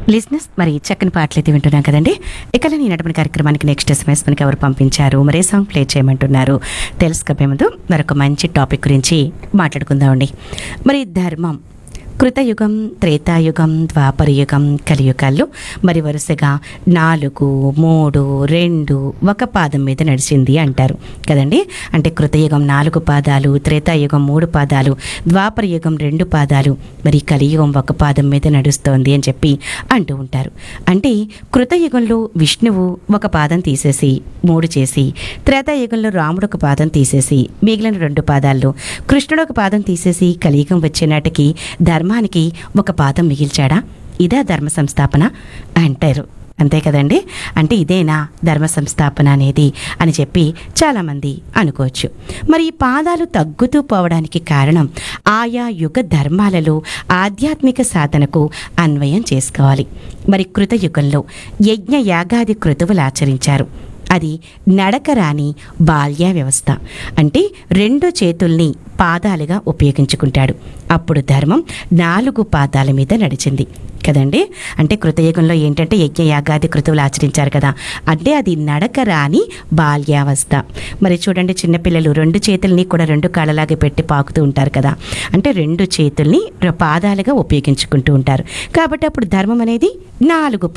లిజినెస్ మరి చక్కని పాటలు అయితే వింటున్నాం కదండి ఇక ఈ నడపని కార్యక్రమానికి నెక్స్ట్ ఎస్ఎంఎస్ మనకి ఎవరు పంపించారు మరే సాంగ్ ప్లే చేయమంటున్నారు తెలుసుకోబోయే ముందు మరొక మంచి టాపిక్ గురించి మాట్లాడుకుందామండి మరి ధర్మం కృతయుగం త్రేతాయుగం ద్వాపరయుగం కలియుగాల్లో మరి వరుసగా నాలుగు మూడు రెండు ఒక పాదం మీద నడిచింది అంటారు కదండి అంటే కృతయుగం నాలుగు పాదాలు త్రేతాయుగం మూడు పాదాలు ద్వాపరయుగం రెండు పాదాలు మరి కలియుగం ఒక పాదం మీద నడుస్తోంది అని చెప్పి అంటూ ఉంటారు అంటే కృతయుగంలో విష్ణువు ఒక పాదం తీసేసి మూడు చేసి త్రేతాయుగంలో రాముడు ఒక పాదం తీసేసి మిగిలిన రెండు పాదాల్లో కృష్ణుడు ఒక పాదం తీసేసి కలియుగం వచ్చే నాటికి ధర్మానికి ఒక పాదం మిగిల్చాడా ఇదా ధర్మ సంస్థాపన అంటారు అంతే కదండి అంటే ఇదేనా ధర్మ సంస్థాపన అనేది అని చెప్పి చాలామంది అనుకోవచ్చు మరి ఈ పాదాలు తగ్గుతూ పోవడానికి కారణం ఆయా యుగ ధర్మాలలో ఆధ్యాత్మిక సాధనకు అన్వయం చేసుకోవాలి మరి కృతయుగంలో యజ్ఞ యాగాది క్రతువులు ఆచరించారు అది నడకరాని బాల్య వ్యవస్థ అంటే రెండు చేతుల్ని పాదాలుగా ఉపయోగించుకుంటాడు అప్పుడు ధర్మం నాలుగు పాదాల మీద నడిచింది కదండి అంటే కృతయుగంలో ఏంటంటే యజ్ఞ యాగాది కృతువులు ఆచరించారు కదా అంటే అది నడకరాని బాల్యావస్థ మరి చూడండి చిన్నపిల్లలు రెండు చేతుల్ని కూడా రెండు కాళ్ళలాగా పెట్టి పాకుతూ ఉంటారు కదా అంటే రెండు చేతుల్ని పాదాలుగా ఉపయోగించుకుంటూ ఉంటారు కాబట్టి అప్పుడు ధర్మం అనేది నాలుగు